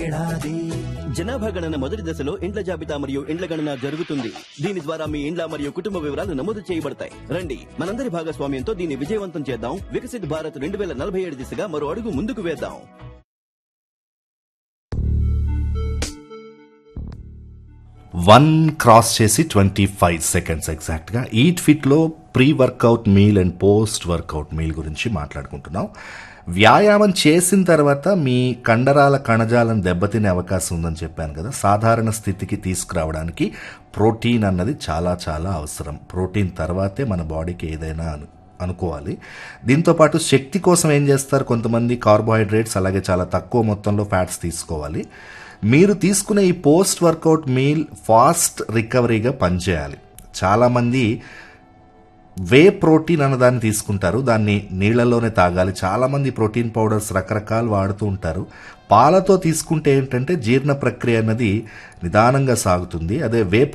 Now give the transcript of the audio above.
జనాభా గణన మొదటి దశలో ఇండ్ల జాబితా మరియు ఇండ్ల గణన జరుగుతుంది దీని ద్వారా మీ ఇండ్ల మరియు కుటుంబ వివరాలు నమోదు చేయబడతాయి రండి మనందరి భాగస్వామ్యంతో దీన్ని విజయవంతం చేద్దాం వికసిత్ భారత్ రెండు వేల నలభై ఏడు దిశగా మరో అడుగు ముందుకు వేద్దాం వన్ క్రాస్ చేసి ట్వంటీ ఫైవ్ సెకండ్స్ ఎగ్జాక్ట్గా ఈట్ ఫిట్లో pre workout meal and post workout meal గురించి మాట్లాడుకుంటున్నాం వ్యాయామం చేసిన తర్వాత మీ కండరాల కణజాలను దెబ్బతినే అవకాశం ఉందని చెప్పాను కదా సాధారణ స్థితికి తీసుకురావడానికి ప్రోటీన్ అన్నది చాలా చాలా అవసరం ప్రోటీన్ తర్వాతే మన బాడీకి ఏదైనా అను అనుకోవాలి దీంతోపాటు శక్తి కోసం ఏం చేస్తారు కొంతమంది కార్బోహైడ్రేట్స్ అలాగే చాలా తక్కువ మొత్తంలో ఫ్యాట్స్ తీసుకోవాలి మీరు తీసుకునే ఈ పోస్ట్ వర్కౌట్ మీల్ ఫాస్ట్ రికవరీగా పనిచేయాలి చాలామంది వే ప్రోటీన్ అన్నదాన్ని తీసుకుంటారు దాన్ని నీళ్లలోనే తాగాలి చాలామంది ప్రోటీన్ పౌడర్స్ రకరకాలు వాడుతూ ఉంటారు పాలతో తీసుకుంటే ఏంటంటే జీర్ణ ప్రక్రియ అన్నది నిదానంగా సాగుతుంది అదే వే